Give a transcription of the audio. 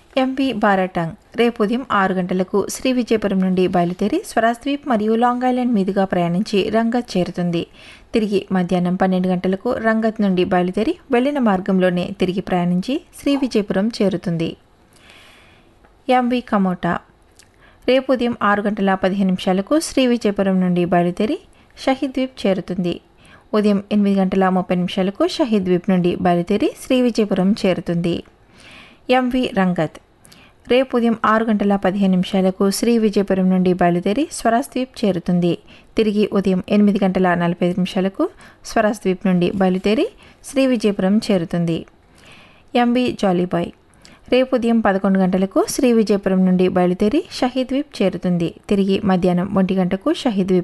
MV Baratang రేపు ఉదయం ఆరు గంటలకు శ్రీ విజయపురం నుండి బయలుదేరి స్వరాజ్ద్వీప్ మరియు లాంగ్ ఐలాండ్ మీదుగా ప్రయాణించి రంగత్ చేరుతుంది తిరిగి మధ్యాహ్నం పన్నెండు గంటలకు రంగత్ నుండి బయలుదేరి వెళ్లిన మార్గంలోనే తిరిగి ప్రయాణించి శ్రీ విజయపురం చేరుతుంది ఎంవి కమోటా రేపు ఉదయం ఆరు గంటల పదిహేను నిమిషాలకు శ్రీ విజయపురం నుండి బయలుదేరి షహీద్ ద్వీప్ చేరుతుంది ఉదయం ఎనిమిది గంటల ముప్పై నిమిషాలకు షహీద్ ద్వీప్ నుండి బయలుదేరి శ్రీ విజయపురం చేరుతుంది ఎంవి రంగత్ రేపు ఉదయం ఆరు గంటల పదిహేను నిమిషాలకు శ్రీ విజయపురం నుండి బయలుదేరి స్వరాజ్ ద్వీప్ చేరుతుంది తిరిగి ఉదయం ఎనిమిది గంటల నలభై ఐదు నిమిషాలకు స్వరాజ్ ద్వీప్ నుండి బయలుదేరి శ్రీ విజయపురం చేరుతుంది ఎంవి జాలీబాయ్ రేపు ఉదయం పదకొండు గంటలకు శ్రీ విజయపురం నుండి బయలుదేరి షహీద్ ద్వీప్ చేరుతుంది తిరిగి మధ్యాహ్నం ఒంటి గంటకు షహీద్ ద్వీప్